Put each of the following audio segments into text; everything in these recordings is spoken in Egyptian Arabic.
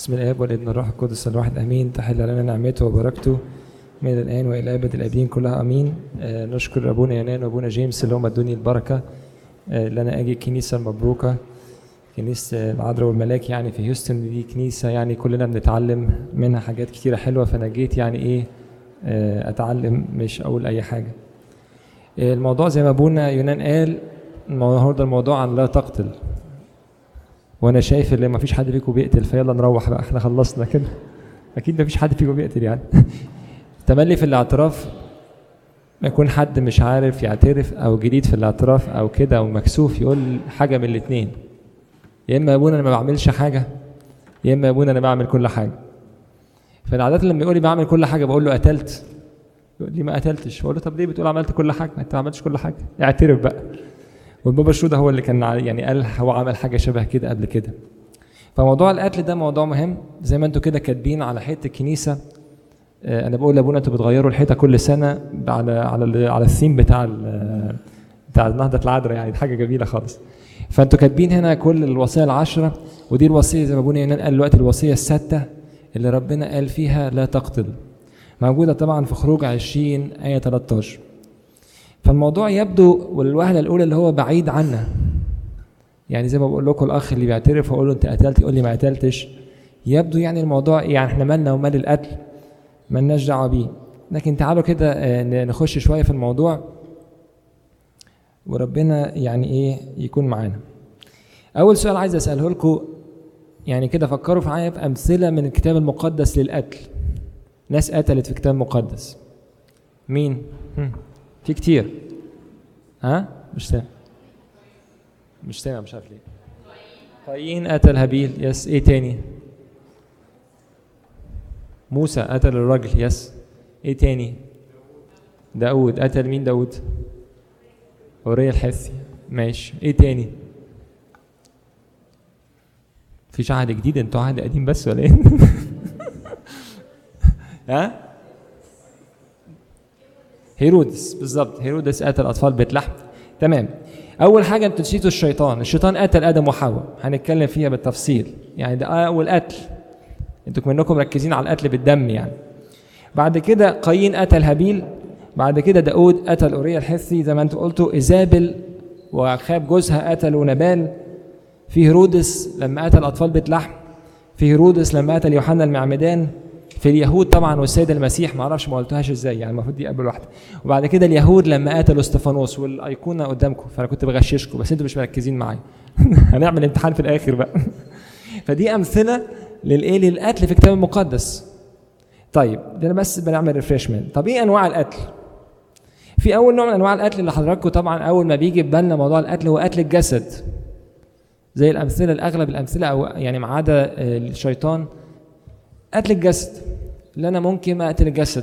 بسم الاب والابن والروح القدس الواحد امين تحل علينا نعمته وبركته من الان والى ابد الابدين كلها امين آه نشكر ابونا يونان وابونا جيمس اللي هم ادوني البركه آه اللي انا اجي الكنيسه المبروكه كنيسه العذراء والملاك يعني في هيوستن دي كنيسه يعني كلنا بنتعلم منها حاجات كتيره حلوه فانا جيت يعني ايه آه اتعلم مش اقول اي حاجه آه الموضوع زي ما ابونا يونان قال النهارده الموضوع عن لا تقتل وانا شايف ان ما فيش حد فيكم بيقتل فيلا نروح بقى احنا خلصنا كده اكيد ما فيش حد فيكم بيقتل يعني تملي في الاعتراف ما يكون حد مش عارف يعترف او جديد في الاعتراف او كده او مكسوف يقول حاجه من الاثنين يا اما يا ابونا انا ما بعملش حاجه يا اما يا ابونا انا بعمل كل حاجه فالعادات لما يقول لي بعمل كل حاجه بقول له قتلت يقول لي ما قتلتش بقول له طب ليه بتقول عملت كل حاجه انت ما عملتش كل حاجه اعترف بقى والبابا شوده هو اللي كان يعني قال هو عمل حاجه شبه كده قبل كده فموضوع القتل ده موضوع مهم زي ما انتوا كده كاتبين على حته الكنيسه آه انا بقول لابونا انتوا بتغيروا الحيطه كل سنه على على على الثيم بتاع بتاع نهضه العذراء يعني حاجه جميله خالص فانتوا كاتبين هنا كل الوصايا العشره ودي الوصيه زي ما ابونا يونان قال دلوقتي الوصيه السادسه اللي ربنا قال فيها لا تقتل موجوده طبعا في خروج 20 ايه 13 فالموضوع يبدو والوهلة الأولى اللي هو بعيد عنا يعني زي ما بقول لكم الأخ اللي بيعترف وأقول له أنت قتلت يقول لي ما قتلتش يبدو يعني الموضوع يعني احنا مالنا ومال القتل مالناش دعوة بيه لكن تعالوا كده نخش شوية في الموضوع وربنا يعني إيه يكون معانا أول سؤال عايز أسأله لكم يعني كده فكروا معايا في أمثلة من الكتاب المقدس للقتل ناس قتلت في الكتاب المقدس مين؟ هم. في كتير ها مش سامع مش سامع مش عارف ليه قايين قتل هابيل يس ايه تاني موسى قتل الراجل يس ايه تاني داود قتل مين داود اوريا الحثي ماشي ايه تاني فيش عهد جديد انتوا عهد قديم بس ولا ايه ها هيرودس بالظبط هيرودس قتل اطفال بيت لحم تمام اول حاجه انتوا نسيتوا الشيطان الشيطان قتل ادم وحواء هنتكلم فيها بالتفصيل يعني ده اول قتل انتوا منكم مركزين على القتل بالدم يعني بعد كده قايين قتل هابيل بعد كده داود قتل اوريا الحثي زي ما انتوا قلتوا ايزابل وخاب جوزها قتلوا نبال في هيرودس لما قتل اطفال بيت لحم في هيرودس لما قتل يوحنا المعمدان في اليهود طبعا والسيد المسيح ما اعرفش ما قلتهاش ازاي يعني المفروض دي قبل واحده وبعد كده اليهود لما قتلوا استفانوس والايقونه قدامكم فانا كنت بغششكم بس انتوا مش مركزين معايا هنعمل امتحان في الاخر بقى فدي امثله للايه للقتل في الكتاب المقدس طيب ده انا بس بنعمل ريفريشمنت طب ايه انواع القتل في اول نوع من انواع القتل اللي حضراتكم طبعا اول ما بيجي في بالنا موضوع القتل هو قتل الجسد زي الامثله الاغلب الامثله او يعني ما عدا الشيطان قتل الجسد اللي انا ممكن اقتل الجسد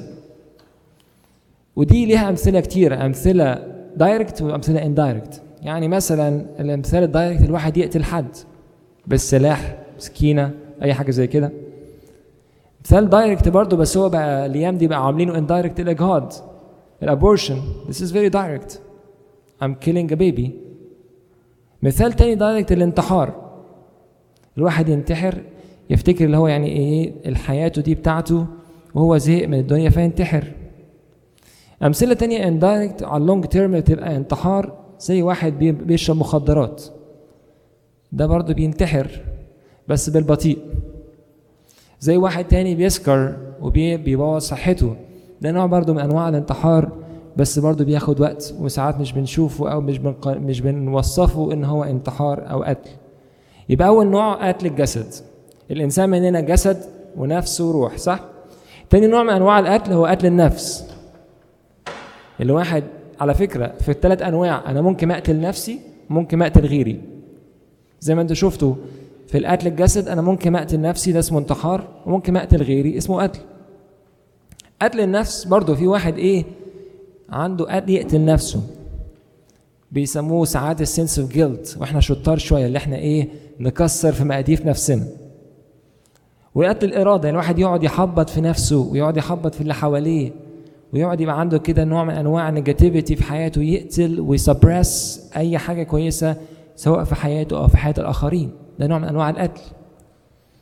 ودي ليها امثله كتير امثله دايركت وامثله اندايركت يعني مثلا الامثال الدايركت الواحد يقتل حد بالسلاح سكينه اي حاجه زي كده مثال دايركت برضه بس هو بقى الايام دي بقى عاملينه اندايركت الاجهاض الابورشن this is very direct I'm killing a baby مثال تاني دايركت الانتحار الواحد ينتحر يفتكر اللي هو يعني ايه الحياته دي بتاعته وهو زهق من الدنيا فينتحر امثله تانية اندايركت على اللونج تيرم بتبقى انتحار زي واحد بيشرب مخدرات ده برضه بينتحر بس بالبطيء زي واحد تاني بيسكر وبيبوظ صحته ده نوع برضه من انواع الانتحار بس برضه بياخد وقت وساعات مش بنشوفه او مش بنق... مش بنوصفه ان هو انتحار او قتل يبقى اول نوع قتل الجسد الانسان مننا جسد ونفس وروح صح تاني نوع من انواع القتل هو قتل النفس اللي واحد على فكره في الثلاث انواع انا ممكن اقتل نفسي ممكن اقتل غيري زي ما انتوا شفتوا في القتل الجسد انا ممكن اقتل نفسي ده اسمه انتحار وممكن اقتل غيري اسمه قتل قتل النفس برضه في واحد ايه عنده قتل يقتل نفسه بيسموه ساعات السنس اوف جيلت واحنا شطار شويه اللي احنا ايه نكسر في مقاديف نفسنا وقتل الاراده يعني الواحد يقعد يحبط في نفسه ويقعد يحبط في اللي حواليه ويقعد يبقى عنده كده نوع من انواع النيجاتيفيتي في حياته يقتل ويسبرس اي حاجه كويسه سواء في حياته او في حياه الاخرين ده نوع من انواع القتل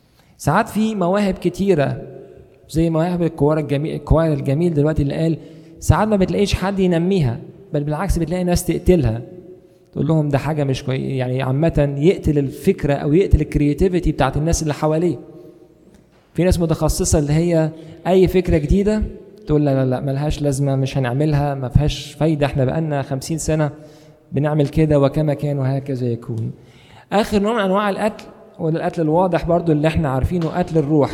ساعات في مواهب كتيرة زي مواهب الكوار الجميل الكوار الجميل دلوقتي اللي قال ساعات ما بتلاقيش حد ينميها بل بالعكس بتلاقي ناس تقتلها تقول لهم ده حاجة مش كويس يعني عامة يقتل الفكرة أو يقتل الكرياتيفيتي بتاعت الناس اللي حواليه في ناس متخصصة اللي هي أي فكرة جديدة تقول لا لا لا ملهاش لازمة مش هنعملها ما فيهاش فايدة احنا بقالنا خمسين سنة بنعمل كده وكما كان وهكذا يكون آخر نوع من أنواع القتل وده القتل الواضح برضو اللي احنا عارفينه قتل الروح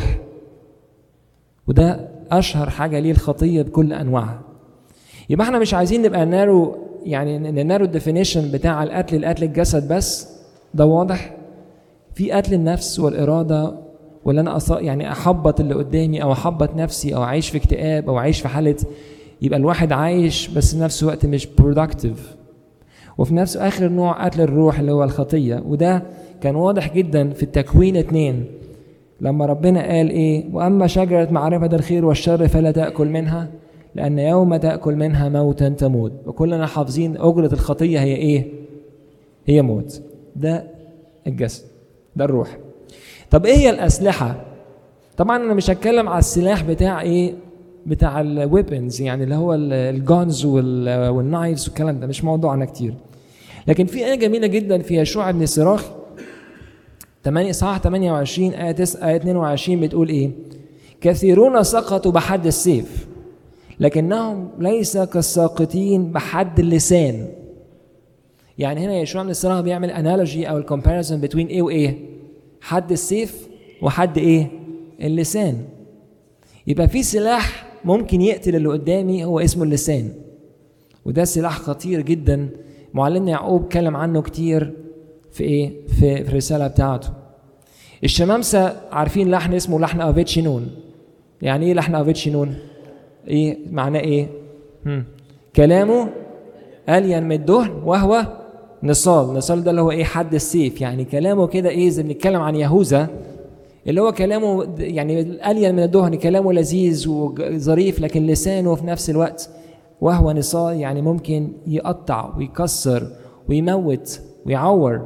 وده أشهر حاجة ليه الخطية بكل أنواعها يبقى احنا مش عايزين نبقى نارو يعني نارو الديفينيشن بتاع القتل لقتل الجسد بس ده واضح في قتل النفس والإرادة ولا انا أص... يعني احبط اللي قدامي او احبط نفسي او اعيش في اكتئاب او اعيش في حاله يبقى الواحد عايش بس في نفس الوقت مش برودكتيف وفي نفس اخر نوع قتل الروح اللي هو الخطيه وده كان واضح جدا في التكوين اتنين لما ربنا قال ايه واما شجره معرفه الخير والشر فلا تاكل منها لان يوم تاكل منها موتا تموت وكلنا حافظين اجره الخطيه هي ايه هي موت ده الجسد ده الروح طب ايه هي الاسلحه طبعا انا مش هتكلم على السلاح بتاع ايه بتاع الويبنز يعني اللي هو الجونز والنايفز والكلام ده مش موضوعنا كتير لكن في ايه جميله جدا في يشوع بن صراخ 8 صح 28 ايه 9 ايه 22 بتقول ايه كثيرون سقطوا بحد السيف لكنهم ليس كالساقطين بحد اللسان يعني هنا يشوع بن الصراخ بيعمل انالوجي او الكومباريزون بين ايه وايه حد السيف وحد ايه اللسان يبقى في سلاح ممكن يقتل اللي قدامي هو اسمه اللسان وده سلاح خطير جدا معلمنا يعقوب اتكلم عنه كتير في ايه في, في الرساله بتاعته الشمامسه عارفين لحن اسمه لحن افيتشي نون يعني ايه لحن افيتشي نون ايه معناه ايه هم. كلامه الين من الدهن وهو نصال نصال ده اللي هو ايه حد السيف يعني كلامه كده ايه زي بنتكلم عن يهوذا اللي هو كلامه يعني الين من الدهن كلامه لذيذ وظريف لكن لسانه في نفس الوقت وهو نصال يعني ممكن يقطع ويكسر ويموت ويعور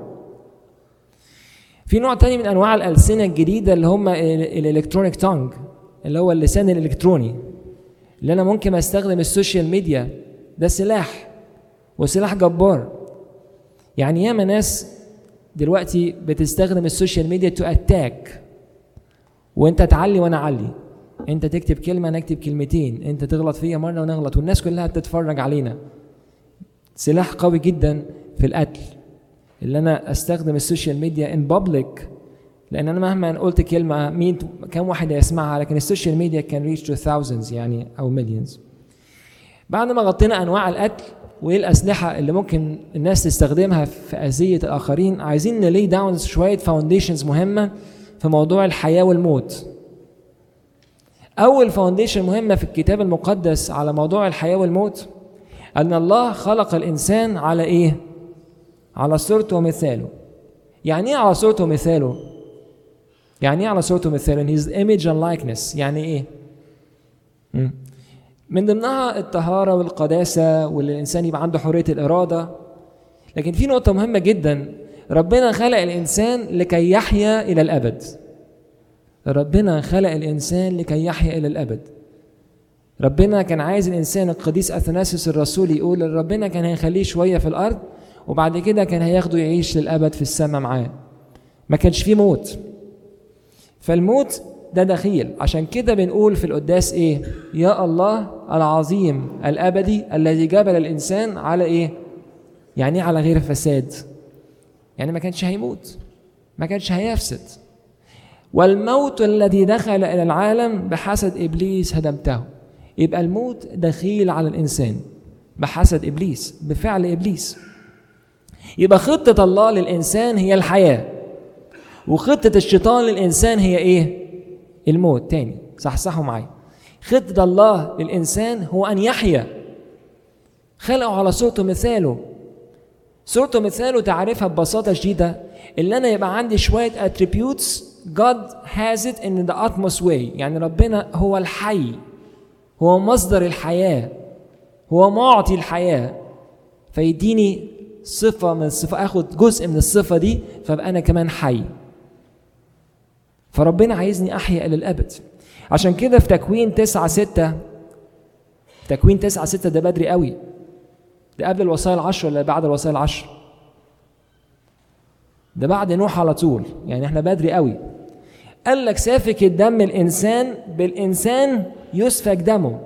في نوع تاني من انواع الالسنه الجديده اللي هم الالكترونيك تونج اللي هو اللسان الالكتروني اللي انا ممكن استخدم السوشيال ميديا ده سلاح وسلاح جبار يعني ياما ناس دلوقتي بتستخدم السوشيال ميديا تو اتاك وانت تعلي وانا اعلي انت تكتب كلمه انا اكتب كلمتين انت تغلط فيا مره ونغلط والناس كلها بتتفرج علينا سلاح قوي جدا في القتل اللي انا استخدم السوشيال ميديا ان بابليك لان انا مهما قلت كلمه مين كم واحد هيسمعها لكن السوشيال ميديا كان ريتش تو thousands يعني او مليونز بعد ما غطينا انواع القتل وايه الاسلحه اللي ممكن الناس تستخدمها في اذيه الاخرين عايزين نلي داون شويه فاونديشنز مهمه في موضوع الحياه والموت اول فاونديشن مهمه في الكتاب المقدس على موضوع الحياه والموت ان الله خلق الانسان على ايه على صورته ومثاله يعني ايه على صورته ومثاله يعني ايه على صورته ومثاله his image and likeness يعني ايه مم. من ضمنها الطهارة والقداسة واللي الإنسان يبقى عنده حرية الإرادة لكن في نقطة مهمة جدا ربنا خلق الإنسان لكي يحيا إلى الأبد ربنا خلق الإنسان لكي يحيا إلى الأبد ربنا كان عايز الإنسان القديس أثناسيوس الرسول يقول ربنا كان هيخليه شوية في الأرض وبعد كده كان هياخده يعيش للأبد في السماء معاه ما كانش فيه موت فالموت ده دخيل عشان كده بنقول في القداس ايه يا الله العظيم الابدي الذي جبل الانسان على ايه يعني على غير فساد يعني ما كانش هيموت ما كانش هيفسد والموت الذي دخل الى العالم بحسد ابليس هدمته يبقى الموت دخيل على الانسان بحسد ابليس بفعل ابليس يبقى خطه الله للانسان هي الحياه وخطه الشيطان للانسان هي ايه الموت تاني صحصحوا معايا خطة الله للإنسان هو أن يحيا خلقه على صورته مثاله صورته مثاله تعرفها ببساطة شديدة اللي أنا يبقى عندي شوية attributes God has it in the utmost way يعني ربنا هو الحي هو مصدر الحياة هو معطي الحياة فيديني صفة من الصفة آخد جزء من الصفة دي فأبقى أنا كمان حي فربنا عايزني احيا الى الابد عشان كده في تكوين تسعة ستة تكوين تسعة ستة ده بدري قوي ده قبل الوصايا العشر ولا بعد الوصايا العشر ده بعد نوح على طول يعني احنا بدري قوي قال لك سافك الدم الانسان بالانسان يسفك دمه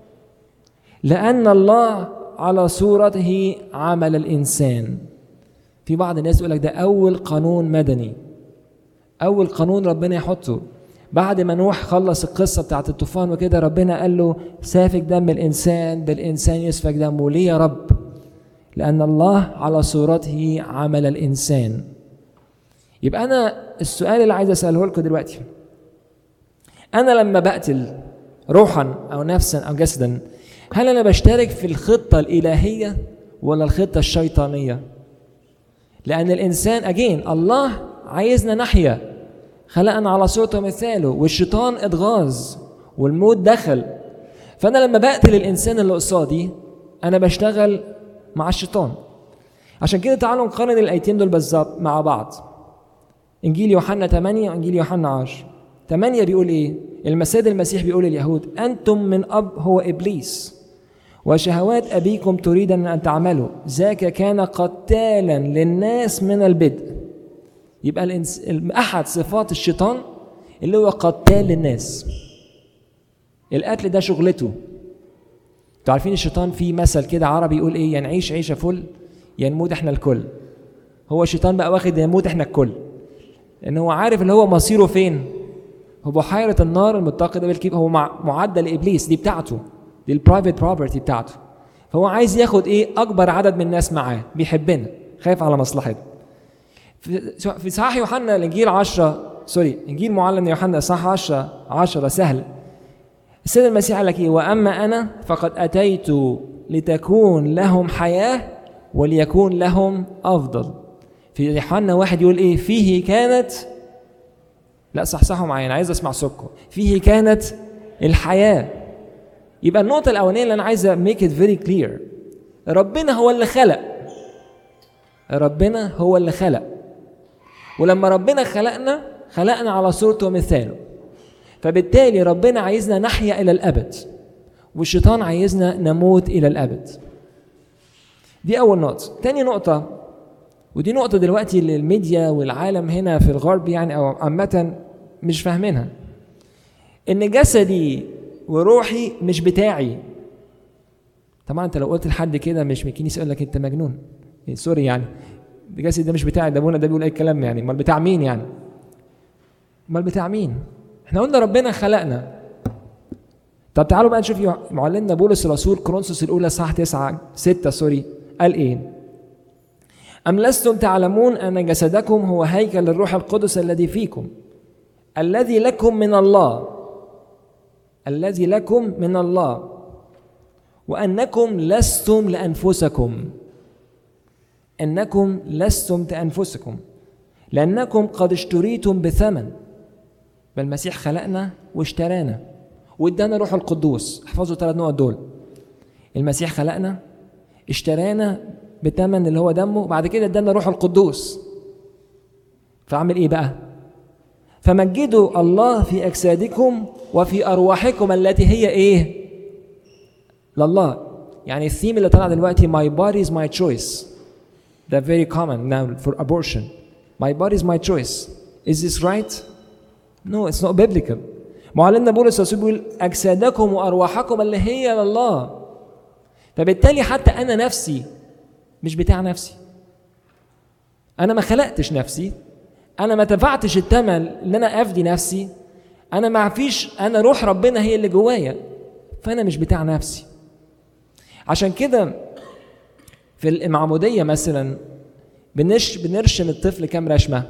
لان الله على صورته عمل الانسان في بعض الناس يقول لك ده اول قانون مدني اول قانون ربنا يحطه بعد ما نوح خلص القصه بتاعت الطوفان وكده ربنا قال له سافك دم الانسان بالانسان يسفك دمه ليه يا رب لان الله على صورته عمل الانسان يبقى انا السؤال اللي عايز اساله لكم دلوقتي انا لما بقتل روحا او نفسا او جسدا هل انا بشترك في الخطه الالهيه ولا الخطه الشيطانيه لان الانسان اجين الله عايزنا نحيا خلقنا على صورته ومثاله والشيطان اتغاظ والموت دخل فانا لما بقتل الانسان اللي قصادي انا بشتغل مع الشيطان عشان كده تعالوا نقارن الايتين دول بالظبط مع بعض انجيل يوحنا 8 وانجيل يوحنا 10 8 بيقول ايه المسيد المسيح بيقول لليهود انتم من اب هو ابليس وشهوات ابيكم تريدن ان تعملوا ذاك كان قتالا للناس من البدء يبقى الإنس... احد صفات الشيطان اللي هو قتال للناس القتل ده شغلته انتوا عارفين الشيطان في مثل كده عربي يقول ايه يا نعيش عيشه فل يا نموت احنا الكل هو الشيطان بقى واخد يموت احنا الكل لان هو عارف اللي هو مصيره فين هو بحيره النار المتقده بالكيب هو مع معدل ابليس دي بتاعته دي البرايفت بروبرتي بتاعته فهو عايز ياخد ايه اكبر عدد من الناس معاه بيحبنا خايف على مصلحته في في صحاح يوحنا الانجيل 10 سوري انجيل معلم يوحنا صح 10 10 سهل السيد المسيح قال لك ايه واما انا فقد اتيت لتكون لهم حياه وليكون لهم افضل في يوحنا واحد يقول ايه فيه كانت لا صحصحوا معايا انا عايز اسمع صوتكم فيه كانت الحياه يبقى النقطه الاولانيه اللي انا عايز ميك ات فيري كلير ربنا هو اللي خلق ربنا هو اللي خلق ولما ربنا خلقنا خلقنا على صورته ومثاله فبالتالي ربنا عايزنا نحيا الى الابد والشيطان عايزنا نموت الى الابد دي اول نقطه تاني نقطه ودي نقطه دلوقتي اللي الميديا والعالم هنا في الغرب يعني او عامه مش فاهمينها ان جسدي وروحي مش بتاعي طبعا انت لو قلت لحد كده مش من الكنيسه يقول لك انت مجنون سوري يعني الجسد ده مش بتاعي ده ابونا ده بيقول اي كلام يعني امال بتاع مين يعني امال بتاع مين احنا قلنا ربنا خلقنا طب تعالوا بقى نشوف معلمنا بولس الرسول كورنثوس الاولى صح 9 6 سوري قال ايه أم لستم تعلمون أن جسدكم هو هيكل الروح القدس الذي فيكم الذي لكم من الله الذي لكم من الله وأنكم لستم لأنفسكم أنكم لستم لأنفسكم لأنكم قد اشتريتم بثمن بل المسيح خلقنا واشترانا وادانا روح القدوس احفظوا ثلاث نقط دول المسيح خلقنا اشترانا بثمن اللي هو دمه وبعد كده ادانا روح القدوس فاعمل ايه بقى فمجدوا الله في اجسادكم وفي ارواحكم التي هي ايه لله يعني الثيم اللي طلع دلوقتي my body is my choice ده very common now for abortion my body is my choice is this right no it's not biblical معلمنا بولس الرسول بيقول اجسادكم وارواحكم اللي هي لله فبالتالي حتى انا نفسي مش بتاع نفسي انا ما خلقتش نفسي انا ما دفعتش الثمن ان انا افدي نفسي انا ما فيش انا روح ربنا هي اللي جوايا فانا مش بتاع نفسي عشان كده في المعموديه مثلا بنش بنرشم الطفل كام رشمه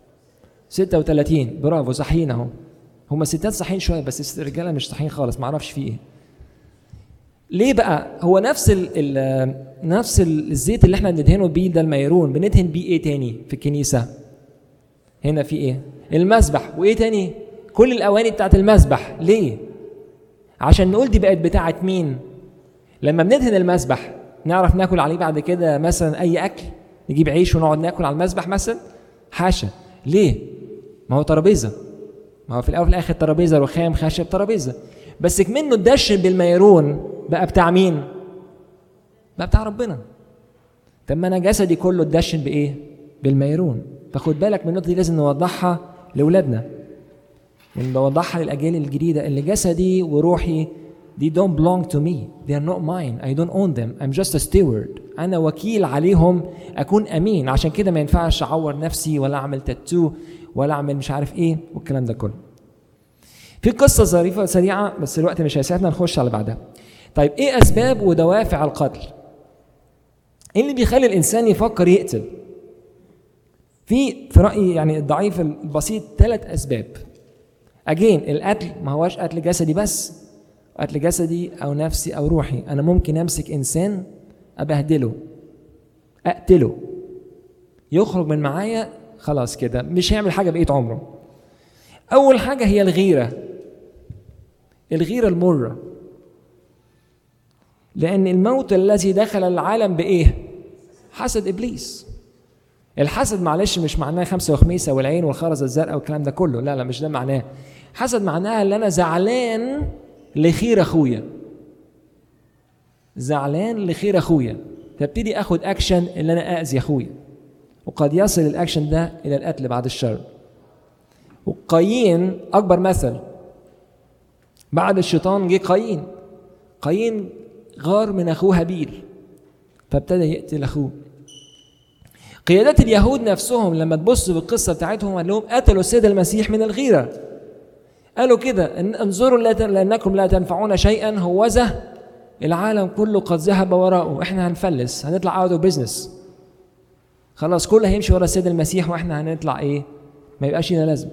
36 برافو صحيين اهو هما الستات صحيين شويه بس الرجاله مش صحيين خالص معرفش في ايه ليه بقى هو نفس ال ال نفس الزيت اللي احنا بندهنه بيه ده الميرون بندهن بيه ايه تاني في الكنيسه هنا في ايه المسبح وايه تاني كل الاواني بتاعت المسبح ليه عشان نقول دي بقت بتاعت مين لما بندهن المسبح نعرف ناكل عليه بعد كده مثلا اي اكل نجيب عيش ونقعد ناكل على المسبح مثلا حاشا ليه ما هو ترابيزه ما هو في الاول وفي الاخر ترابيزه رخام خشب ترابيزه بس كمنه الدش بالميرون بقى بتاع مين بقى بتاع ربنا طب ما انا جسدي كله اتدشن بايه بالميرون فخد بالك من النقطه دي لازم نوضحها لاولادنا ونوضحها للاجيال الجديده اللي جسدي وروحي they don't belong to me they are not mine I don't own them I'm just a steward أنا وكيل عليهم أكون أمين عشان كده ما ينفعش أعور نفسي ولا أعمل تاتو ولا أعمل مش عارف إيه والكلام ده كله في قصة ظريفة سريعة بس الوقت مش هيساعدنا نخش على بعدها طيب إيه أسباب ودوافع القتل إيه اللي بيخلي الإنسان يفكر يقتل في في رأيي يعني الضعيف البسيط ثلاث أسباب أجين القتل ما هواش قتل جسدي بس قتل جسدي او نفسي او روحي انا ممكن امسك انسان ابهدله اقتله يخرج من معايا خلاص كده مش هيعمل حاجه بقيه عمره اول حاجه هي الغيره الغيره المره لان الموت الذي دخل العالم بايه حسد ابليس الحسد معلش مش معناه خمسه وخميسه والعين والخرزه الزرقاء والكلام ده كله لا لا مش ده معناه حسد معناها ان انا زعلان لخير اخويا زعلان لخير اخويا فابتدي اخد اكشن ان انا اذي اخويا وقد يصل الاكشن ده الى القتل بعد الشر وقايين اكبر مثل بعد الشيطان جه قايين قايين غار من اخوه هابيل فابتدى يقتل اخوه قيادات اليهود نفسهم لما تبص بالقصه بتاعتهم قال لهم قتلوا السيد المسيح من الغيره قالوا كده إن انظروا لانكم لا تنفعون شيئا هوذا العالم كله قد ذهب وراءه احنا هنفلس هنطلع اوت اوف بزنس خلاص كله هيمشي ورا السيد المسيح واحنا هنطلع ايه ما يبقاش لنا لازمه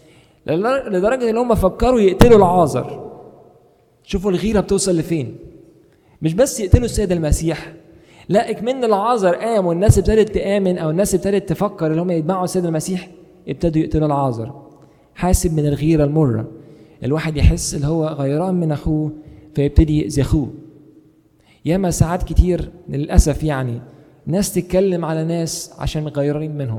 لدرجه ان هم فكروا يقتلوا العازر شوفوا الغيره بتوصل لفين مش بس يقتلوا السيد المسيح لا اكمن العازر قام والناس ابتدت تامن او الناس ابتدت تفكر ان هم يتبعوا السيد المسيح ابتدوا يقتلوا العازر حاسب من الغيرة المرة الواحد يحس اللي هو غيران من أخوه فيبتدي يأذي أخوه ياما ساعات كتير للأسف يعني ناس تتكلم على ناس عشان غيرانين منهم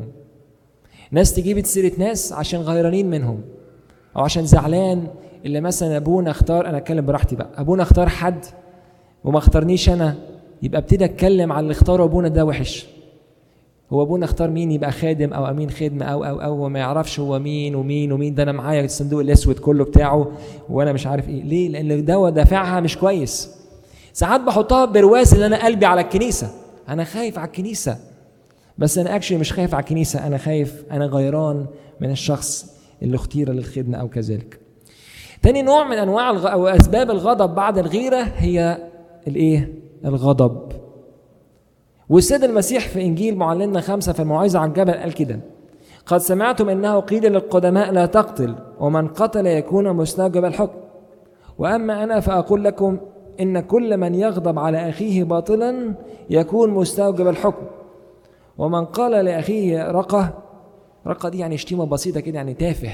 ناس تجيب سيرة ناس عشان غيرانين منهم أو عشان زعلان اللي مثلا أبونا اختار أنا أتكلم براحتي بقى أبونا اختار حد وما اختارنيش أنا يبقى ابتدي أتكلم على اللي اختاره أبونا ده وحش هو ابونا اختار مين يبقى خادم او امين خدمه او او او وما يعرفش هو مين ومين ومين ده انا معايا الصندوق الاسود كله بتاعه وانا مش عارف ايه ليه لان ده دافعها مش كويس ساعات بحطها برواز ان انا قلبي على الكنيسه انا خايف على الكنيسه بس انا اكشلي مش خايف على الكنيسه انا خايف انا غيران من الشخص اللي اختير للخدمه او كذلك تاني نوع من انواع الغ... او اسباب الغضب بعد الغيره هي الايه الغضب والسيد المسيح في انجيل معلمنا خمسه في الموعظه على الجبل قال كده قد سمعتم انه قيل للقدماء لا تقتل ومن قتل يكون مستوجب الحكم واما انا فاقول لكم ان كل من يغضب على اخيه باطلا يكون مستوجب الحكم ومن قال لاخيه رقه رقه دي يعني شتيمه بسيطه كده يعني تافه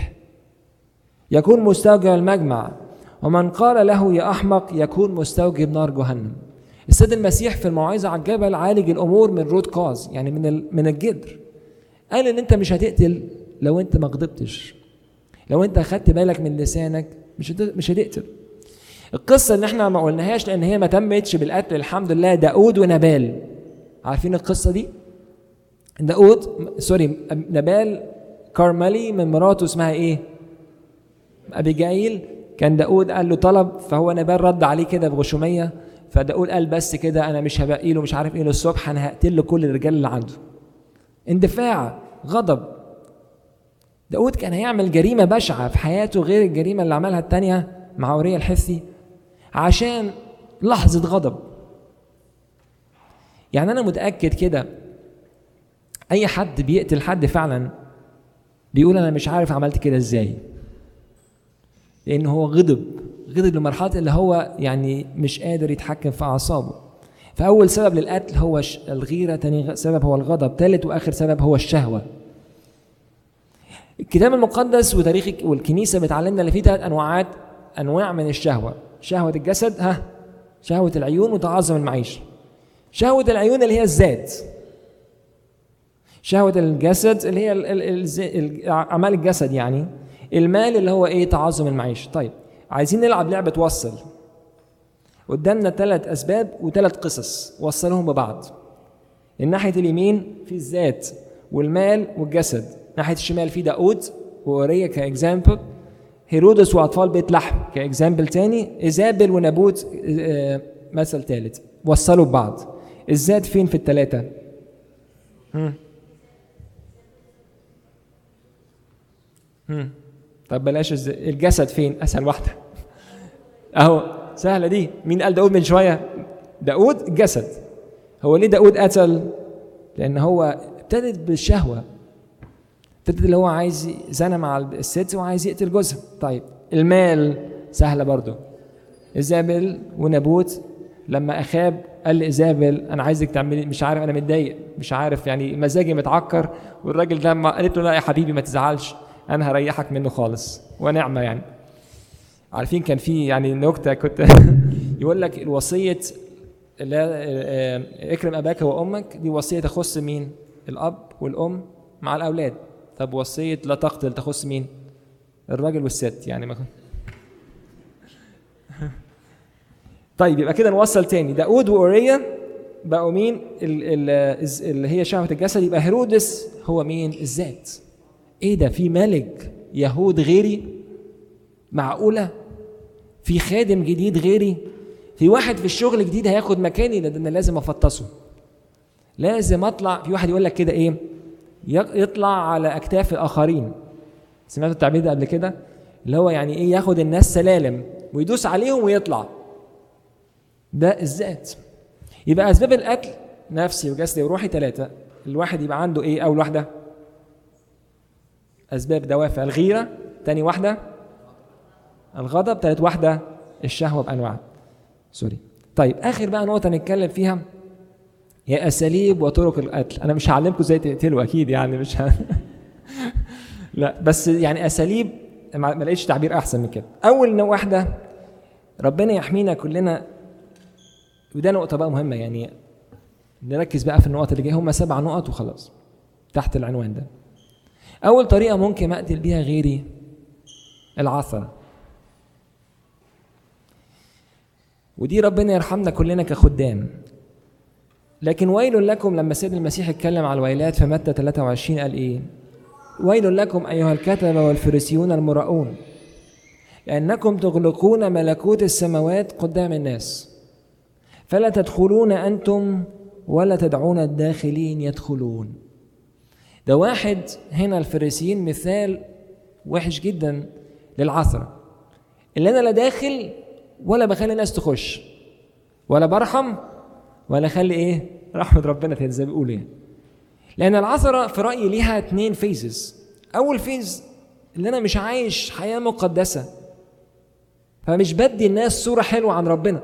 يكون مستوجب المجمع ومن قال له يا احمق يكون مستوجب نار جهنم السيد المسيح في الموعظه على الجبل عالج الامور من روت كاز يعني من من الجدر قال ان انت مش هتقتل لو انت ما غضبتش لو انت اخدت بالك من لسانك مش مش هتقتل القصه ان احنا ما قلناهاش لان هي ما تمتش بالقتل الحمد لله داود ونبال عارفين القصه دي داود سوري نبال كارملي من مراته اسمها ايه ابيجايل كان داود قال له طلب فهو نبال رد عليه كده بغشوميه فداود قال بس كده انا مش هبقي له مش عارف ايه للصبح انا هقتل له كل الرجال اللي عنده اندفاع غضب داود كان هيعمل جريمة بشعة في حياته غير الجريمة اللي عملها التانية مع أوريا الحثي عشان لحظة غضب يعني أنا متأكد كده أي حد بيقتل حد فعلا بيقول أنا مش عارف عملت كده إزاي لأن هو غضب غضب لمرحلة اللي هو يعني مش قادر يتحكم في أعصابه فأول سبب للقتل هو الغيرة تاني سبب هو الغضب ثالث وآخر سبب هو الشهوة الكتاب المقدس وتاريخ والكنيسة بتعلمنا ان في ثلاث أنواعات أنواع من الشهوة شهوة الجسد ها شهوة العيون وتعظم المعيشة شهوة العيون اللي هي الذات شهوة الجسد اللي هي أعمال الجسد يعني المال اللي هو ايه تعظم المعيشه طيب عايزين نلعب لعبه وصل قدامنا ثلاث اسباب وثلاث قصص وصلهم ببعض الناحيه اليمين في الذات والمال والجسد ناحيه الشمال في داود وأوريا كاكزامبل هيرودس واطفال بيت لحم كاكزامبل تاني ايزابل ونابوت آه، مثل ثالث وصلوا ببعض الذات فين في الثلاثه طب بلاش الجسد فين اسهل واحده اهو سهله دي مين قال داود من شويه داود الجسد هو ليه داود قتل لان هو ابتدت بالشهوه ابتدت اللي هو عايز زنى مع الست وعايز يقتل جوزها طيب المال سهله برضه ايزابل ونابوت لما اخاب قال لايزابل انا عايزك تعملي مش عارف انا متضايق مش عارف يعني مزاجي متعكر والراجل ده ما قالت له لا يا حبيبي ما تزعلش انا هريحك منه خالص ونعمه يعني عارفين كان في يعني نكته كنت يقول لك الوصيه لا آه، اكرم اباك وامك دي وصيه تخص مين؟ الاب والام مع الاولاد طب وصيه لا تقتل تخص مين؟ الراجل والست يعني ما طيب يبقى كده نوصل تاني داود واوريا بقوا مين اللي هي شهوة الجسد يبقى هيرودس هو مين الذات ايه ده في ملك يهود غيري معقولة في خادم جديد غيري في واحد في الشغل جديد هياخد مكاني ده انا لازم افطسه لازم اطلع في واحد يقول لك كده ايه يطلع على اكتاف الاخرين سمعتوا التعبير ده قبل كده اللي هو يعني ايه ياخد الناس سلالم ويدوس عليهم ويطلع ده الذات يبقى اسباب القتل نفسي وجسدي وروحي ثلاثه الواحد يبقى عنده ايه اول واحده اسباب دوافع الغيره تاني واحده الغضب ثالث واحده الشهوه بانواعها سوري طيب اخر بقى نقطه نتكلم فيها هي اساليب وطرق القتل انا مش هعلمكم ازاي تقتلوا اكيد يعني مش ه... لا بس يعني اساليب ما لقيتش تعبير احسن من كده اول واحده ربنا يحمينا كلنا وده نقطه بقى مهمه يعني نركز بقى في النقط اللي جايه هم سبع نقط وخلاص تحت العنوان ده اول طريقه ممكن اقتل بيها غيري العثره ودي ربنا يرحمنا كلنا كخدام لكن ويل لكم لما سيد المسيح اتكلم على الويلات في متى 23 قال ايه ويل لكم ايها الكتبه والفريسيون المراؤون لانكم تغلقون ملكوت السماوات قدام الناس فلا تدخلون انتم ولا تدعون الداخلين يدخلون ده واحد هنا الفريسيين مثال وحش جدا للعثره اللي انا لا داخل ولا بخلي الناس تخش ولا برحم ولا اخلي ايه رحمه ربنا زي ما بيقولوا يعني لان العثره في رايي ليها اتنين فيزز اول فيز اللي انا مش عايش حياه مقدسه فمش بدي الناس صوره حلوه عن ربنا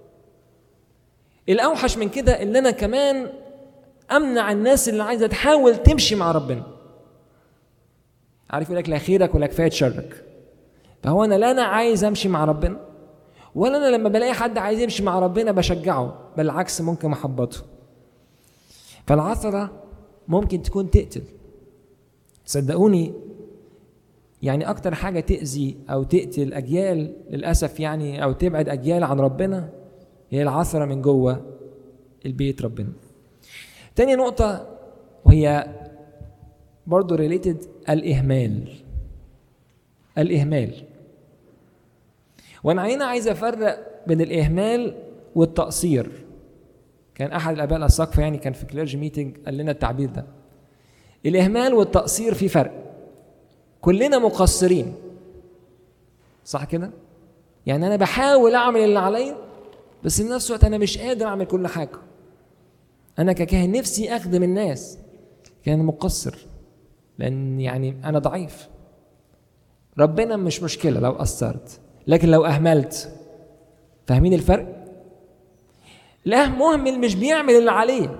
الاوحش من كده اللي انا كمان امنع الناس اللي عايزه تحاول تمشي مع ربنا عارف يقول لك لا خيرك ولا كفايه شرك فهو انا لا انا عايز امشي مع ربنا ولا انا لما بلاقي حد عايز يمشي مع ربنا بشجعه بالعكس ممكن احبطه فالعثرة ممكن تكون تقتل صدقوني يعني أكتر حاجة تأذي أو تقتل أجيال للأسف يعني أو تبعد أجيال عن ربنا هي العثرة من جوه البيت ربنا تاني نقطة وهي برضه ريليتد الإهمال الإهمال وانا هنا عايز افرق بين الاهمال والتقصير كان احد الاباء الاساقفه يعني كان في كليرج ميتنج قال لنا التعبير ده الاهمال والتقصير في فرق كلنا مقصرين صح كده يعني انا بحاول اعمل اللي عليا بس في نفس الوقت انا مش قادر اعمل كل حاجه انا ككاهن نفسي اخدم الناس كان مقصر لان يعني انا ضعيف ربنا مش مشكله لو قصرت لكن لو اهملت فاهمين الفرق لا مهمل مش بيعمل اللي عليه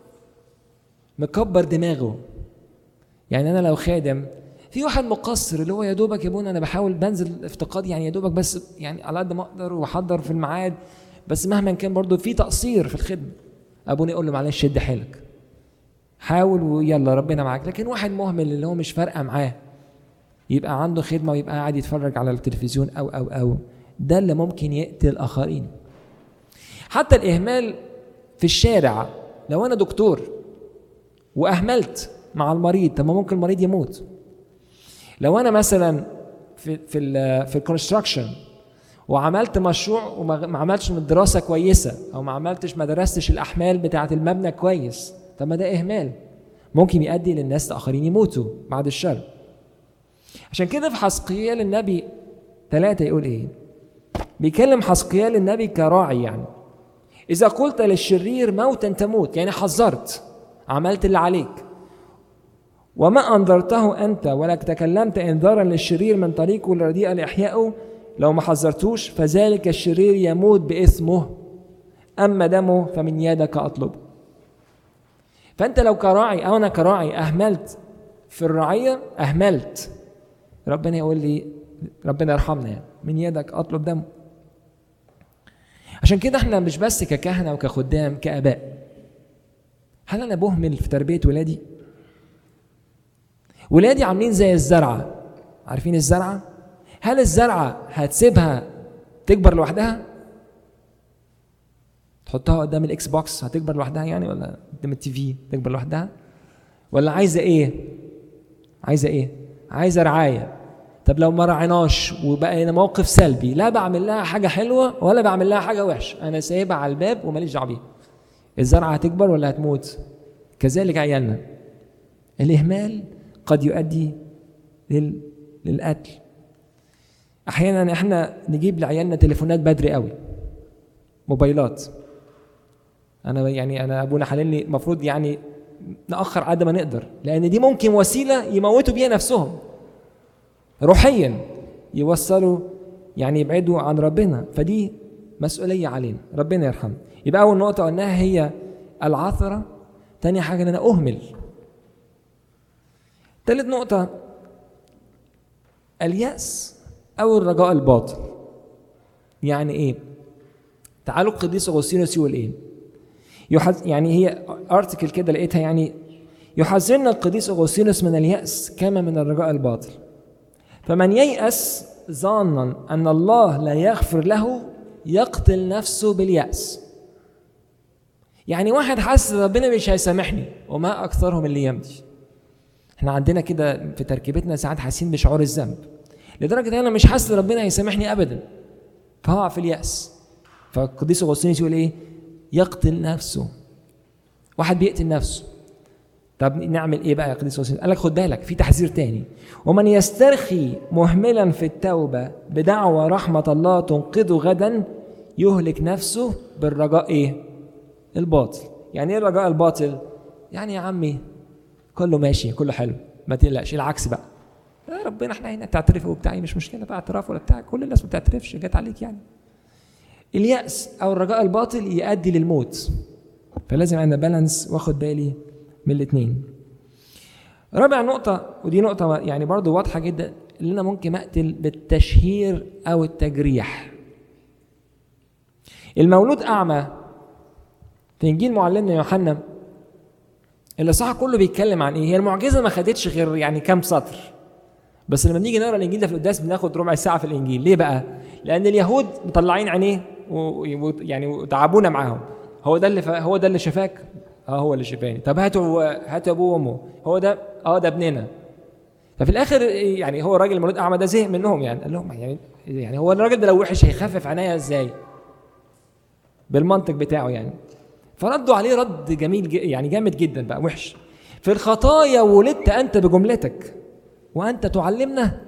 مكبر دماغه يعني انا لو خادم في واحد مقصر اللي هو يا دوبك يا ابونا انا بحاول بنزل افتقاد يعني يا دوبك بس يعني على قد ما اقدر واحضر في الميعاد بس مهما كان برضه في تقصير في الخدمه ابونا يقول له معلش شد حيلك حاول ويلا ربنا معاك لكن واحد مهمل اللي هو مش فارقه معاه يبقى عنده خدمه ويبقى قاعد يتفرج على التلفزيون او او او ده اللي ممكن يقتل الاخرين حتى الاهمال في الشارع لو انا دكتور واهملت مع المريض طب ما ممكن المريض يموت لو انا مثلا في في ال في الكونستراكشن وعملت مشروع وما عملتش من دراسه كويسه او ما عملتش ما درستش الاحمال بتاعه المبنى كويس طب ما ده اهمال ممكن يؤدي للناس الاخرين يموتوا بعد الشر عشان كده في حسقيال النبي ثلاثة يقول ايه بيكلم حسقيال النبي كراعي يعني إذا قلت للشرير موتا تموت يعني حذرت عملت اللي عليك وما أنذرته أنت ولا تكلمت إنذارا للشرير من طريقه الرديئة لإحيائه لو ما حذرتوش فذلك الشرير يموت بإثمه أما دمه فمن يدك أطلبه فأنت لو كراعي أو أنا كراعي أهملت في الرعية أهملت ربنا يقول لي ربنا يرحمنا يعني من يدك أطلب دمه عشان كده احنا مش بس ككهنة وكخدام كآباء هل أنا بهمل في تربية ولادي؟ ولادي عاملين زي الزرعة عارفين الزرعة؟ هل الزرعة هتسيبها تكبر لوحدها؟ تحطها قدام الاكس بوكس هتكبر لوحدها يعني ولا قدام التي في تكبر لوحدها؟ ولا عايزة ايه؟ عايزة ايه؟ عايزة رعاية طب لو ما رعيناش وبقى هنا موقف سلبي لا بعمل لها حاجة حلوة ولا بعمل لها حاجة وحشة أنا سايبها على الباب وماليش دعوة بيها الزرعة هتكبر ولا هتموت؟ كذلك عيالنا الإهمال قد يؤدي لل... للقتل احيانا احنا نجيب لعيالنا تليفونات بدري قوي موبايلات انا يعني انا ابونا حللني المفروض يعني ناخر قد ما نقدر لان دي ممكن وسيله يموتوا بيها نفسهم روحيا يوصلوا يعني يبعدوا عن ربنا فدي مسؤوليه علينا ربنا يرحمنا يبقى اول نقطه قلناها هي العثره تاني حاجه ان انا اهمل ثالث نقطة اليأس أو الرجاء الباطل يعني إيه؟ تعالوا القديس أغسطينوس يقول إيه؟ يحز... يعني هي ارتكل كده لقيتها يعني يحذرنا القديس أغسطينوس من اليأس كما من الرجاء الباطل فمن ييأس ظانا أن الله لا يغفر له يقتل نفسه باليأس يعني واحد حاسس ربنا مش هيسامحني وما أكثرهم اللي يمضي احنا عندنا كده في تركيبتنا ساعات حاسين بشعور الذنب لدرجه ان انا مش حاسس ربنا هيسامحني ابدا فهقع في الياس فالقديس اغسطينوس يقول ايه يقتل نفسه واحد بيقتل نفسه طب نعمل ايه بقى يا قديس اغسطينوس قال لك خد بالك في تحذير تاني ومن يسترخي مهملا في التوبه بدعوى رحمه الله تنقذه غدا يهلك نفسه بالرجاء ايه الباطل يعني ايه الرجاء الباطل يعني يا عمي كله ماشي كله حلو ما تقلقش العكس بقى يا ربنا احنا هنا تعترف وبتاعي مش مشكله بقى اعتراف ولا بتاع كل الناس ما بتعترفش جت عليك يعني اليأس او الرجاء الباطل يؤدي للموت فلازم انا بالانس واخد بالي من الاثنين رابع نقطة ودي نقطة يعني برضو واضحة جدا اللي أنا ممكن أقتل بالتشهير أو التجريح. المولود أعمى في إنجيل معلمنا يوحنا الاصحاح كله بيتكلم عن ايه؟ هي المعجزه ما خدتش غير يعني كام سطر. بس لما بنيجي نقرا الانجيل ده في القداس بناخد ربع ساعه في الانجيل، ليه بقى؟ لان اليهود مطلعين عينيه ويعني وتعبونا معاهم. هو ده اللي هو ده اللي شفاك؟ اه هو اللي شفاني. طب هاتوا هاتوا ابوه وامه، هو ده اه ده ابننا. ففي الاخر يعني هو الراجل المولود اعمى ده زهق منهم يعني قال لهم يعني يعني هو الراجل ده لو وحش هيخفف عينيا ازاي؟ بالمنطق بتاعه يعني. فردوا عليه رد جميل يعني جامد جدا بقى وحش في الخطايا ولدت انت بجملتك وانت تعلمنا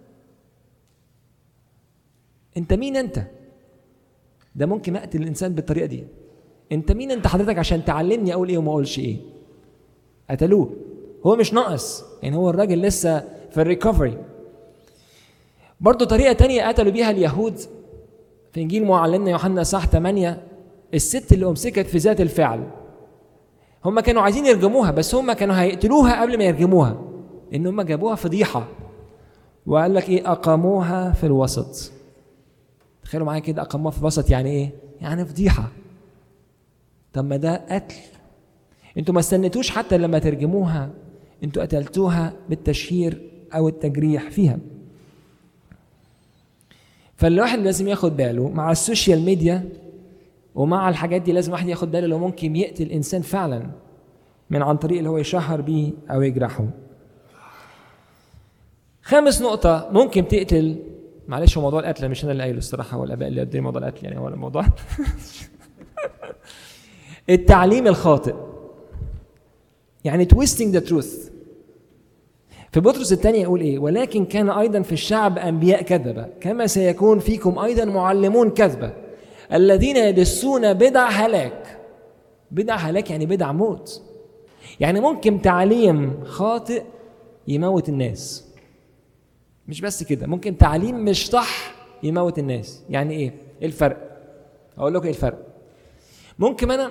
انت مين انت ده ممكن اقتل الانسان بالطريقه دي انت مين انت حضرتك عشان تعلمني اقول ايه وما اقولش ايه قتلوه هو مش ناقص يعني هو الراجل لسه في الريكفري برضه طريقه تانية قتلوا بيها اليهود في انجيل معلمنا يوحنا صح 8 الست اللي امسكت في ذات الفعل هم كانوا عايزين يرجموها بس هم كانوا هيقتلوها قبل ما يرجموها ان هم جابوها فضيحه وقال لك ايه اقاموها في الوسط تخيلوا معايا كده اقاموها في الوسط يعني ايه يعني فضيحه طب ما ده قتل انتوا ما استنيتوش حتى لما ترجموها انتوا قتلتوها بالتشهير او التجريح فيها فالواحد لازم ياخد باله مع السوشيال ميديا ومع الحاجات دي لازم واحد ياخد باله لو ممكن يقتل انسان فعلا من عن طريق اللي هو يشهر بيه او يجرحه خامس نقطة ممكن تقتل معلش هو موضوع القتل مش انا اللي قايله الصراحة هو الاباء اللي قدروا موضوع القتل يعني هو الموضوع التعليم الخاطئ يعني twisting the truth في بطرس الثانية يقول إيه ولكن كان أيضا في الشعب أنبياء كذبة كما سيكون فيكم أيضا معلمون كذبة الذين يدسون بدع هلاك بدع هلاك يعني بدع موت يعني ممكن تعليم خاطئ يموت الناس مش بس كده ممكن تعليم مش صح يموت الناس يعني ايه ايه الفرق اقول لكم ايه الفرق ممكن انا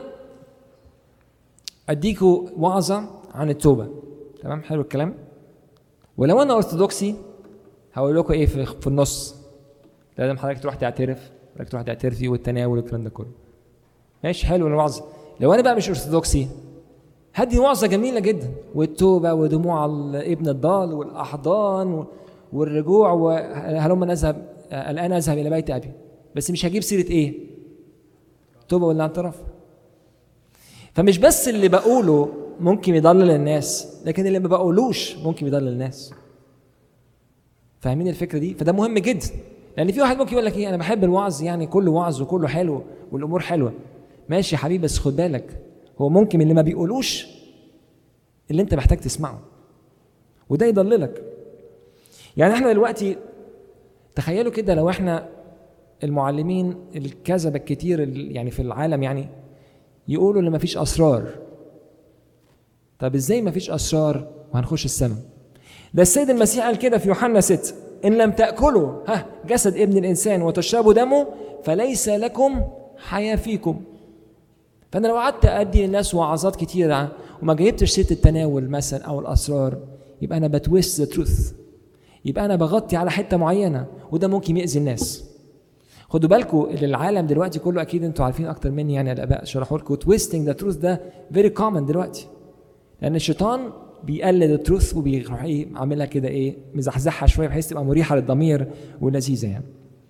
اديكوا وعظه عن التوبه تمام حلو الكلام ولو انا ارثوذكسي هقول لكم ايه في, في النص لازم حضرتك تروح تعترف حضرتك تروح تعترفي والتناول والكلام ده كله ماشي حلو الوعظه لو انا بقى مش ارثوذكسي هدي وعظه جميله جدا والتوبه ودموع ابن الضال والاحضان والرجوع وهلما نذهب الان اذهب الى بيت ابي بس مش هجيب سيره ايه توبه ولا اعتراف فمش بس اللي بقوله ممكن يضلل الناس لكن اللي ما بقولوش ممكن يضلل الناس فاهمين الفكره دي فده مهم جدا لان في واحد ممكن يقول لك ايه انا بحب الوعظ يعني كله وعظ وكله حلو والامور حلوه ماشي يا حبيبي بس خد بالك هو ممكن اللي ما بيقولوش اللي انت محتاج تسمعه وده يضللك يعني احنا دلوقتي تخيلوا كده لو احنا المعلمين الكذبه الكتير يعني في العالم يعني يقولوا ان مفيش اسرار طب ازاي مفيش اسرار وهنخش السماء ده السيد المسيح قال كده في يوحنا 6 ان لم تاكلوا ها جسد ابن الانسان وتشربوا دمه فليس لكم حياه فيكم فانا لو قعدت ادي للناس وعظات كتيره وما جبتش سيره التناول مثلا او الاسرار يبقى انا بتويست ذا تروث يبقى انا بغطي على حته معينه وده ممكن ياذي الناس خدوا بالكم العالم دلوقتي كله اكيد انتوا عارفين اكتر مني يعني الاباء شرحوا لكم تويستنج ذا تروث ده فيري كومن دلوقتي لان الشيطان بيقلد التروث وبيروح ايه عاملها كده ايه مزحزحها شويه بحيث تبقى مريحه للضمير ولذيذه يعني.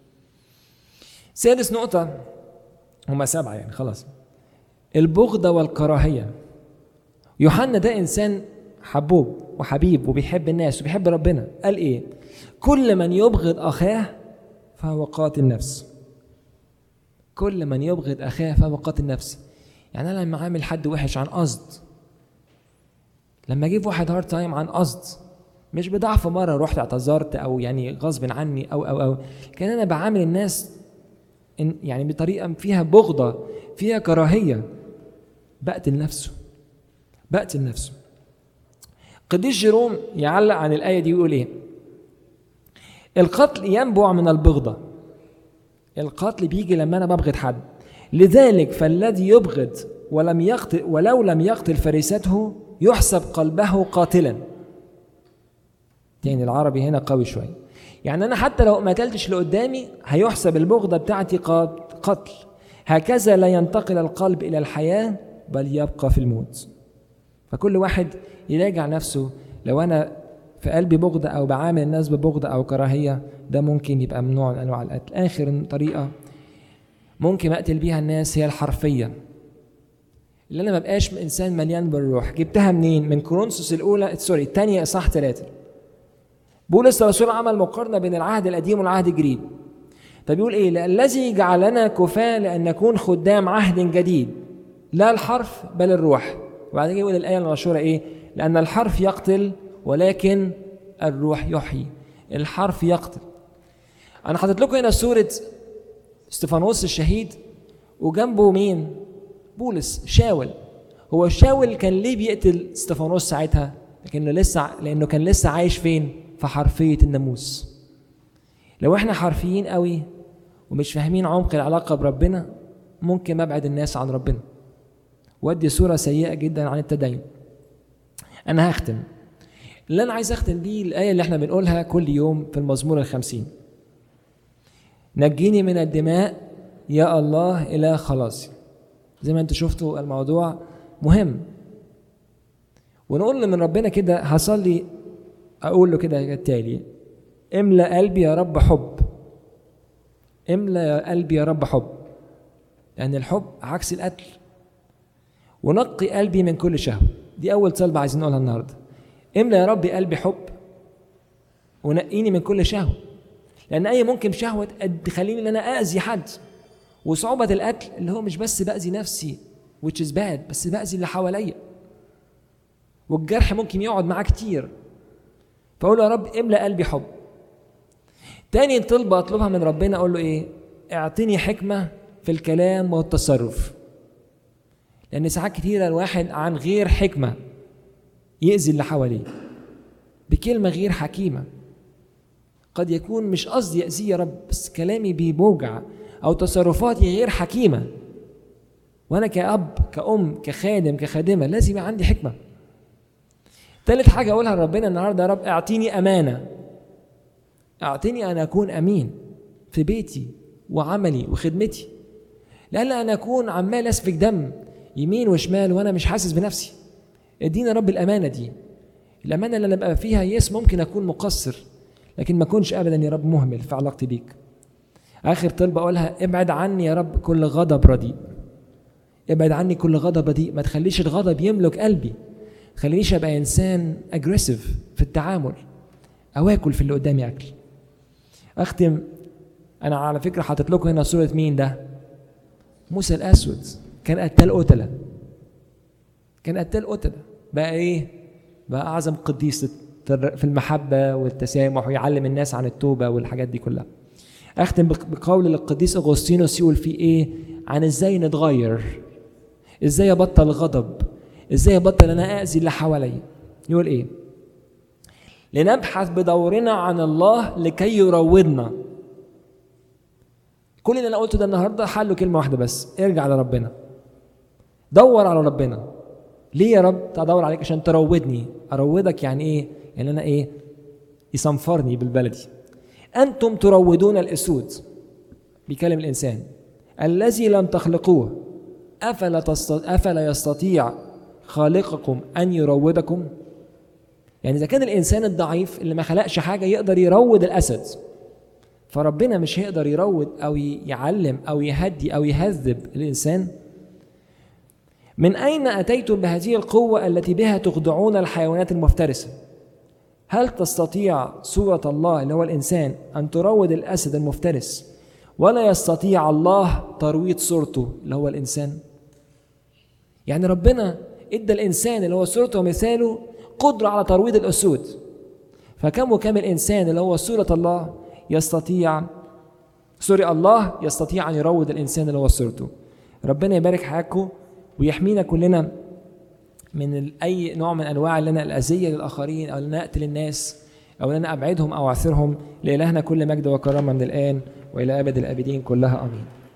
سادس نقطه هما سبعه يعني خلاص البغضه والكراهيه يوحنا ده انسان حبوب وحبيب وبيحب الناس وبيحب ربنا قال ايه كل من يبغض اخاه فهو قاتل نفس كل من يبغض اخاه فهو قاتل نفس يعني انا لما عامل حد وحش عن قصد لما اجيب واحد هارد تايم عن قصد مش بضعف مره رحت اعتذرت او يعني غصب عني او او او كان انا بعامل الناس إن يعني بطريقه فيها بغضه فيها كراهيه بقتل نفسه بقتل نفسه قديس جيروم يعلق عن الايه دي ويقول ايه القتل ينبع من البغضه القتل بيجي لما انا ببغض حد لذلك فالذي يبغض ولم يقتل ولو لم يقتل فريسته يحسب قلبه قاتلا يعني العربي هنا قوي شويه يعني انا حتى لو ما قتلتش اللي قدامي هيحسب البغضه بتاعتي قتل هكذا لا ينتقل القلب الى الحياه بل يبقى في الموت فكل واحد يراجع نفسه لو انا في قلبي بغضة أو بعامل الناس ببغضة أو كراهية ده ممكن يبقى من نوع من أنواع القتل آخر طريقة ممكن أقتل بيها الناس هي الحرفية اللي أنا مبقاش إنسان مليان بالروح جبتها منين؟ من كورنثوس الأولى سوري الثانية إصحاح ثلاثة بولس الرسول عمل مقارنة بين العهد القديم والعهد الجديد فبيقول إيه؟ الذي جعلنا كفاة لأن نكون خدام عهد جديد لا الحرف بل الروح وبعد كده يقول الآية المشهورة إيه؟ لأن الحرف يقتل ولكن الروح يحيي الحرف يقتل انا حاطط لكم هنا صوره استفانوس الشهيد وجنبه مين بولس شاول هو شاول كان ليه بيقتل استفانوس ساعتها لكنه لسه لانه كان لسه عايش فين في حرفيه الناموس لو احنا حرفيين قوي ومش فاهمين عمق العلاقه بربنا ممكن ابعد الناس عن ربنا وادي صوره سيئه جدا عن التدين انا هختم اللي انا عايز اختم بيه الايه اللي احنا بنقولها كل يوم في المزمور الخمسين نجيني من الدماء يا الله الى خلاصي زي ما انتوا شفتوا الموضوع مهم ونقول من ربنا كده هصلي اقول له كده كالتالي املا قلبي يا رب حب املا قلبي يا رب حب لان الحب عكس القتل ونقي قلبي من كل شهوه دي اول طلبه عايزين نقولها النهارده املا يا رب قلبي حب ونقيني من كل شهوه لان اي ممكن شهوه تخليني ان انا اذي حد وصعوبه القتل اللي هو مش بس باذي نفسي which is bad بس باذي اللي حواليا والجرح ممكن يقعد معاه كتير فاقول له يا رب املا قلبي حب تاني طلبة أطلبها من ربنا أقول له إيه؟ اعطني حكمة في الكلام والتصرف. لأن ساعات كتيرة الواحد عن غير حكمة يأذي اللي حواليه. بكلمة غير حكيمة. قد يكون مش قصدي يأذيه يا رب بس كلامي بيوجع أو تصرفاتي غير حكيمة. وأنا كأب كأم كخادم كخادمة لازم يبقى عندي حكمة. تالت حاجة أقولها لربنا النهاردة يا رب اعطيني أمانة أعطني أن أكون أمين في بيتي وعملي وخدمتي لألا أن أكون عمال أسفك دم يمين وشمال وأنا مش حاسس بنفسي ادينا رب الأمانة دي الأمانة اللي أنا ببقى فيها يس ممكن أكون مقصر لكن ما أكونش أبدا يا رب مهمل في علاقتي بيك آخر طلبة أقولها ابعد عني يا رب كل غضب رديء ابعد عني كل غضب رديء ما تخليش الغضب يملك قلبي ما تخلينيش أبقى إنسان أجريسيف في التعامل أو آكل في اللي قدامي أكل اختم انا على فكره حاطط لكم هنا صوره مين ده موسى الاسود كان قتال قتله كان قتال قتله بقى ايه بقى اعظم قديس في المحبه والتسامح ويعلم الناس عن التوبه والحاجات دي كلها اختم بقول القديس اغسطينوس يقول فيه ايه عن ازاي نتغير ازاي ابطل غضب ازاي ابطل انا اذي اللي حواليا يقول ايه لنبحث بدورنا عن الله لكي يروضنا كل اللي انا قلته ده النهارده حله كلمه واحده بس ارجع لربنا دور على ربنا ليه يا رب ادور عليك عشان تروضني اروضك يعني ايه يعني انا ايه يصنفرني بالبلدي انتم تروضون الاسود بيكلم الانسان الذي لم تخلقوه افلا تستطيع افلا يستطيع خالقكم ان يروضكم يعني اذا كان الانسان الضعيف اللي ما خلقش حاجه يقدر يروض الاسد فربنا مش هيقدر يروض او يعلم او يهدي او يهذب الانسان من اين اتيتم بهذه القوه التي بها تخضعون الحيوانات المفترسه هل تستطيع صوره الله اللي هو الانسان ان تروض الاسد المفترس ولا يستطيع الله ترويض صورته اللي هو الانسان يعني ربنا ادى الانسان اللي هو صورته ومثاله قدرة على ترويض الأسود فكم وكم الإنسان اللي هو صورة الله يستطيع سوري الله يستطيع أن يروض الإنسان اللي هو صورته ربنا يبارك حياتكم ويحمينا كلنا من أي نوع من أنواع اللي أنا الأذية للآخرين أو أن أقتل الناس أو أن أنا أبعدهم أو أعثرهم لإلهنا كل مجد وكرامة من الآن وإلى أبد الآبدين كلها آمين